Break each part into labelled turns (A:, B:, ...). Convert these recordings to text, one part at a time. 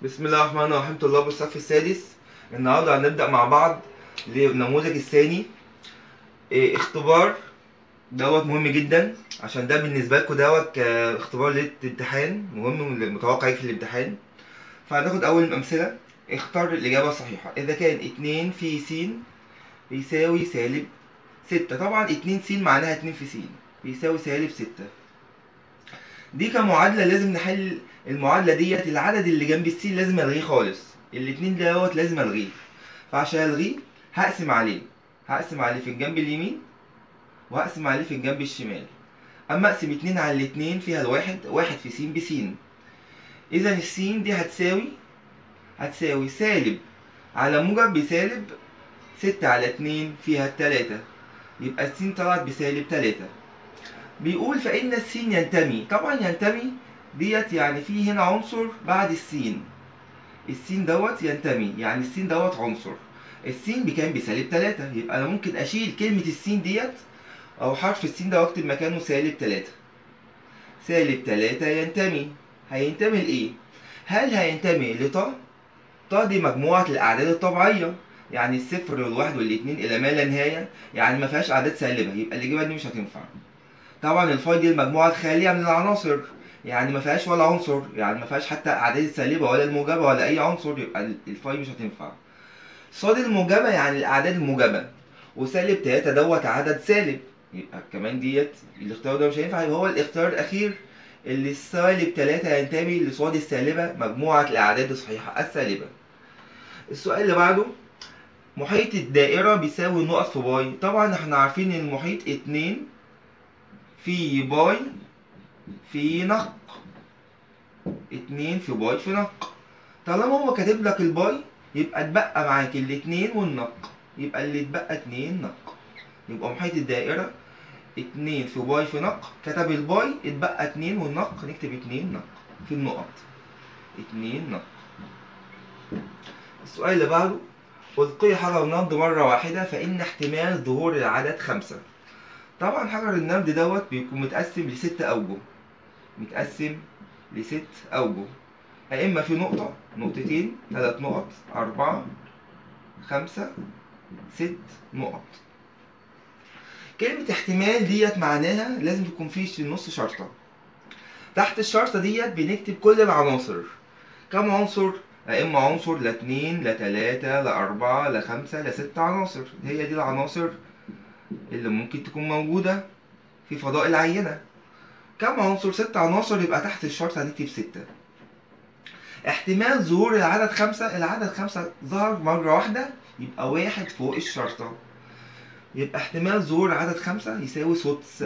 A: بسم الله الرحمن الرحيم طلاب الصف السادس النهارده هنبدأ مع بعض للنموذج الثاني إيه، اختبار دوت مهم جدا عشان ده بالنسبة لكم دوت كاختبار للامتحان مهم متوقع يجي في الامتحان فهناخد أول الأمثلة اختار الإجابة الصحيحة إذا كان اتنين في س بيساوي سالب ستة طبعا اتنين س معناها اتنين في س بيساوي سالب ستة دي كمعادلة لازم نحل المعادلة ديت العدد اللي جنب السين لازم الغيه خالص الاتنين دوت لازم الغيه فعشان الغيه هقسم عليه هقسم عليه في الجنب اليمين وهقسم عليه في الجنب الشمال اما اقسم اتنين على الاتنين فيها الواحد واحد في س بس اذا السين دي هتساوي هتساوي سالب على موجب بسالب ستة على اتنين فيها التلاتة يبقى السين طلعت بسالب تلاتة بيقول فإن السين ينتمي طبعا ينتمي ديت يعني في هنا عنصر بعد السين السين دوت ينتمي يعني السين دوت عنصر السين بكام بسالب تلاتة يبقى انا ممكن اشيل كلمة السين ديت او حرف السين ده واكتب مكانه سالب تلاتة سالب تلاتة ينتمي هينتمي لايه هل هينتمي لط ط دي مجموعة الاعداد الطبيعية يعني الصفر والواحد والاتنين الى ما لا نهاية يعني ما فيهاش اعداد سالبة يبقى الاجابة دي مش هتنفع طبعا الفاي دي المجموعة الخالية من العناصر يعني ما فيهاش ولا عنصر يعني ما فيهاش حتى اعداد السالبه ولا الموجبه ولا اي عنصر يبقى الفاي مش هتنفع صاد الموجبه يعني الاعداد الموجبه وسالب 3 دوت عدد سالب يبقى كمان ديت الاختيار ده مش هينفع يبقى هو الاختيار الاخير اللي السالب 3 ينتمي لصاد السالبه مجموعه الاعداد الصحيحه السالبه السؤال اللي بعده محيط الدائره بيساوي نقط في باي طبعا احنا عارفين ان المحيط 2 في باي في نق اتنين في باي في نق طالما هو كاتب لك الباي يبقى اتبقى معاك الاتنين والنق يبقى اللي اتبقى اتنين نق يبقى محيط الدائرة اتنين في باي في نق كتب الباي اتبقى اتنين والنق نكتب اتنين نق في النقط اتنين نق السؤال اللي بعده ألقي حجر النبض مرة واحدة فإن احتمال ظهور العدد خمسة طبعا حجر النبض دوت بيكون متقسم لست أوجه متقسم لست أوجه يا إما في نقطة نقطتين ثلاث نقط أربعة خمسة ست نقط كلمة احتمال ديت معناها لازم تكون في في النص شرطة تحت الشرطة ديت بنكتب كل العناصر كم عنصر؟ يا إما عنصر لاتنين لتلاتة لأربعة لخمسة لست عناصر هي دي العناصر اللي ممكن تكون موجودة في فضاء العينة كم عنصر ست عناصر يبقى تحت الشرط هنكتب ستة احتمال ظهور العدد خمسة العدد خمسة ظهر مرة واحدة يبقى واحد فوق الشرطة يبقى احتمال ظهور عدد خمسة يساوي سدس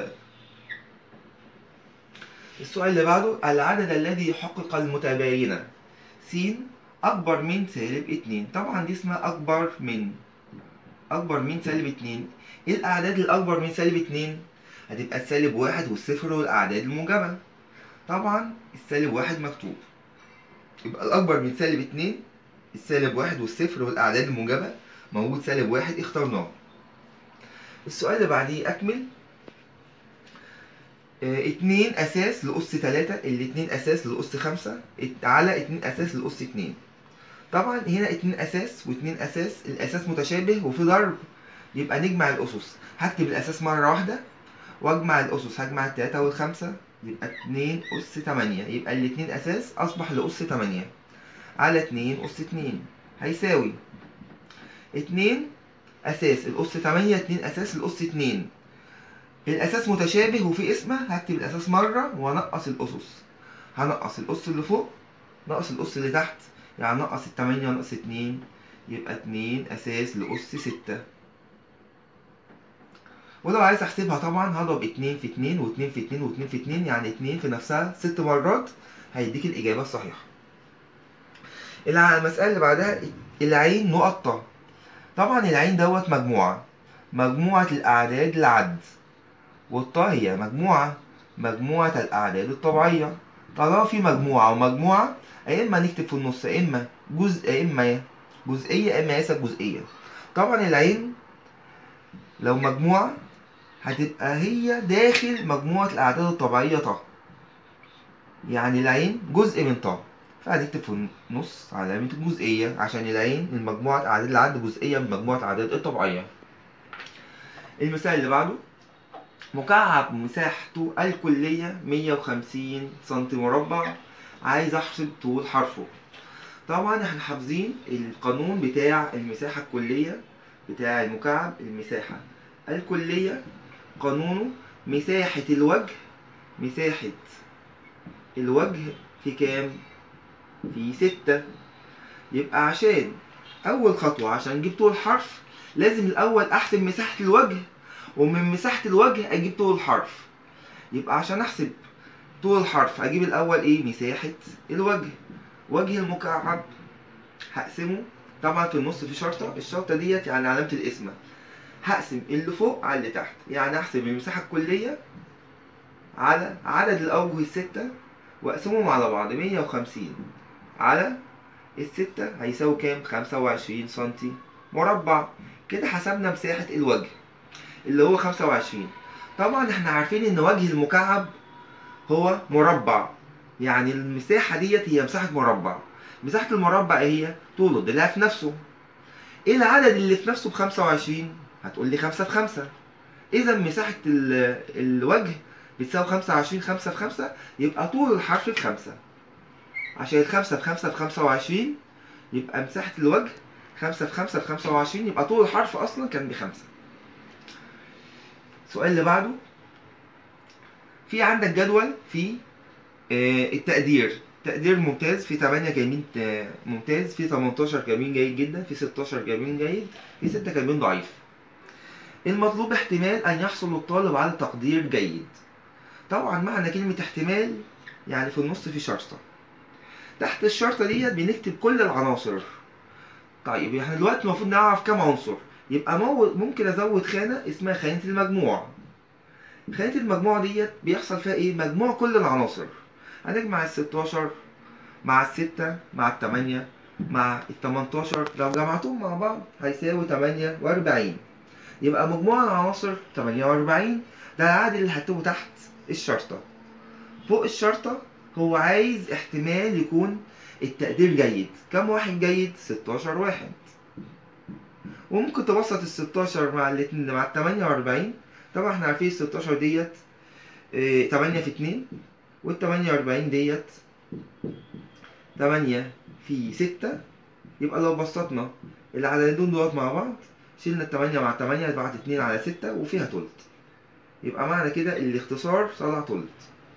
A: السؤال اللي بعده العدد الذي يحقق المتباينة س أكبر من سالب اتنين طبعا دي اسمها أكبر من أكبر من سالب اتنين ايه الأعداد الأكبر من سالب اتنين؟ هتبقى السالب واحد والصفر والأعداد الموجبة طبعا السالب واحد مكتوب يبقى الأكبر من سالب اتنين السالب واحد والصفر والأعداد الموجبة موجود سالب واحد اخترناه السؤال اللي بعديه أكمل اه اتنين أساس لأس تلاتة الاتنين أساس لأس خمسة ات- على اتنين أساس لأس اتنين طبعا هنا اتنين أساس واتنين أساس الأساس متشابه وفي ضرب يبقى نجمع الأسس هكتب الأساس مرة واحدة واجمع الأسس هجمع التلاتة والخمسة يبقى اتنين أس تمانية يبقى الاتنين أساس أصبح لأس تمانية على اتنين أس اتنين هيساوي اتنين أساس الأس تمانية اتنين أساس الأس اتنين الأساس متشابه وفي اسمه هكتب الأساس مرة وأنقص الأسس هنقص الأس اللي فوق نقص الأس اللي تحت يعني نقص التمانية ونقص اتنين يبقى اتنين أساس لأس ستة ولو عايز احسبها طبعا هضرب اتنين في اتنين واتنين في اتنين واتنين في اتنين يعني اتنين في نفسها ست مرات هيديك الإجابة الصحيحة. الع- المسألة اللي بعدها العين نقط ط. طبعا العين دوت مجموعة مجموعة الأعداد العد والطا هي مجموعة مجموعة الأعداد الطبيعية طالما في مجموعة ومجموعة يا إما نكتب في النص يا إما جزء يا إما جزئية يا إما يسب جزئية طبعا العين لو مجموعة هتبقى هي داخل مجموعة الأعداد الطبيعية ط يعني العين جزء من ط فهنكتب في النص علامة الجزئية عشان العين من مجموعة أعداد اللي عنده جزئية من مجموعة أعداد الطبيعية المثال اللي بعده مكعب مساحته الكلية 150 سنتي مربع عايز أحسب طول حرفه طبعا احنا حافظين القانون بتاع المساحة الكلية بتاع المكعب المساحة الكلية قانونه مساحة الوجه مساحة الوجه في كام؟ في ستة يبقى عشان أول خطوة عشان أجيب طول الحرف لازم الأول أحسب مساحة الوجه ومن مساحة الوجه أجيب طول الحرف يبقى عشان أحسب طول الحرف أجيب الأول إيه؟ مساحة الوجه وجه المكعب هقسمه طبعا في النص في شرطة الشرطة ديت يعني علامة القسمة هقسم اللي فوق على اللي تحت يعني أحسب المساحة الكلية على عدد الأوجه الستة وأقسمهم على بعض مية وخمسين على الستة هيساوي كام؟ خمسة وعشرين سنتي مربع كده حسبنا مساحة الوجه اللي هو خمسة وعشرين طبعا احنا عارفين ان وجه المكعب هو مربع يعني المساحة ديت هي مساحة مربع مساحة المربع ايه هي؟ طوله ضلع في نفسه ايه العدد اللي في نفسه بخمسة وعشرين؟ هتقول لي خمسة في خمسة إذا مساحة ال- الوجه بتساوي خمسة وعشرين خمسة في خمسة يبقى طول الحرف بخمسة عشان الخمسة في خمسة في خمسة وعشرين يبقى مساحة الوجه خمسة في خمسة في خمسة وعشرين يبقى طول الحرف أصلا كان بخمسة السؤال اللي بعده في عندك جدول في آه، التقدير تقدير ممتاز في 8 جايبين آه، ممتاز في 18 جايبين جيد جدا في 16 جايبين جيد في 6 جايبين ضعيف المطلوب احتمال أن يحصل الطالب على تقدير جيد طبعا معنى كلمة احتمال يعني في النص في شرطة تحت الشرطة ديت بنكتب كل العناصر طيب احنا دلوقتي المفروض نعرف كام عنصر يبقى مو- ممكن ازود خانة اسمها خانة المجموع خانة المجموع ديت بيحصل فيها ايه مجموع كل العناصر هنجمع ال 16 مع الستة مع التمانية مع ال 18 لو جمعتهم مع بعض هيساوي 48 يبقى مجموع العناصر 48 ده العدد اللي هكتبه تحت الشرطة فوق الشرطة هو عايز احتمال يكون التقدير جيد كم واحد جيد 16 واحد وممكن تبسط ال 16 مع الاتنين مع ال 48 طبعا احنا عارفين ال 16 ديت اه 8 في 2 وال 48 ديت 8 في 6 يبقى لو بسطنا العددين دول مع بعض شلنا التمانية مع التمانية بعد اتنين على ستة وفيها تلت يبقى معنى كده الاختصار طلع تلت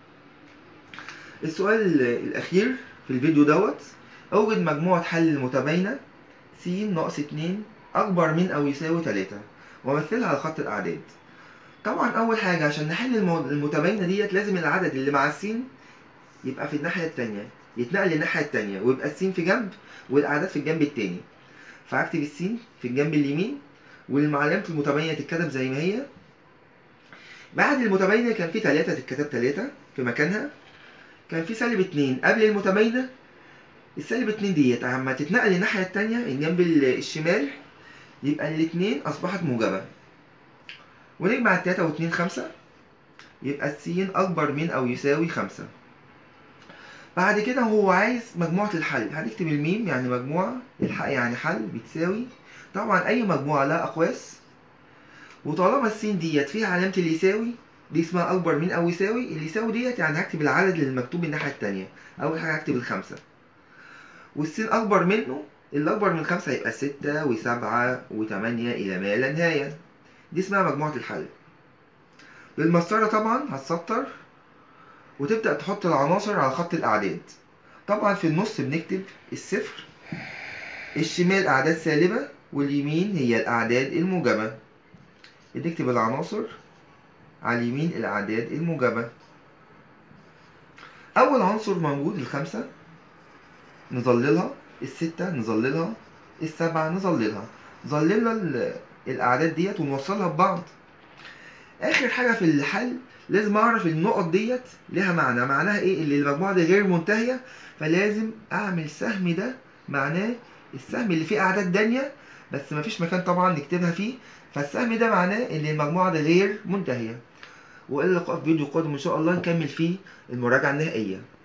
A: السؤال الأخير في الفيديو دوت أوجد مجموعة حل المتباينة س ناقص اتنين أكبر من أو يساوي تلاتة ومثلها على خط الأعداد طبعا أول حاجة عشان نحل المو- المتباينة ديت لازم العدد اللي مع السين يبقى في الناحية التانية يتنقل للناحية التانية ويبقى السين في جنب والأعداد في الجنب التاني فهكتب السين في الجنب اليمين والمعلمة المتباينة تتكتب زي ما هي بعد المتباينة كان في تلاتة تتكتب تلاتة في مكانها كان في سالب اتنين قبل المتباينة السالب اتنين ديت اما تتنقل الناحية التانية الجنب ال- الشمال يبقى الاتنين أصبحت موجبة ونجمع التلاتة واتنين خمسة يبقى السين أكبر من أو يساوي خمسة بعد كده هو عايز مجموعة الحل هنكتب الميم يعني مجموعة الحق يعني حل بتساوي طبعا أي مجموعة لها أقواس وطالما السين ديت فيها علامة اللي يساوي دي اسمها أكبر من أو يساوي اللي يساوي ديت يعني هكتب العدد اللي مكتوب الناحية التانية أول حاجة هكتب الخمسة والسين أكبر منه اللي أكبر من خمسة هيبقى ستة وسبعة وتمانية إلى ما لا نهاية دي اسمها مجموعة الحل بالمسطرة طبعا هتسطر وتبدأ تحط العناصر على خط الأعداد طبعا في النص بنكتب الصفر الشمال أعداد سالبة واليمين هي الأعداد الموجبة بنكتب العناصر على اليمين الأعداد الموجبة أول عنصر موجود الخمسة نظللها الستة نظللها السبعة نظللها ظللنا ال- الأعداد ديت ونوصلها ببعض آخر حاجة في الحل لازم أعرف النقط ديت لها معنى معناها إيه اللي المجموعة دي غير منتهية فلازم أعمل سهم ده معناه السهم اللي فيه أعداد دانية بس مفيش مكان طبعا نكتبها فيه فالسهم ده معناه ان المجموعة دي غير منتهية والى اللقاء في فيديو قادم ان شاء الله نكمل فيه المراجعة النهائية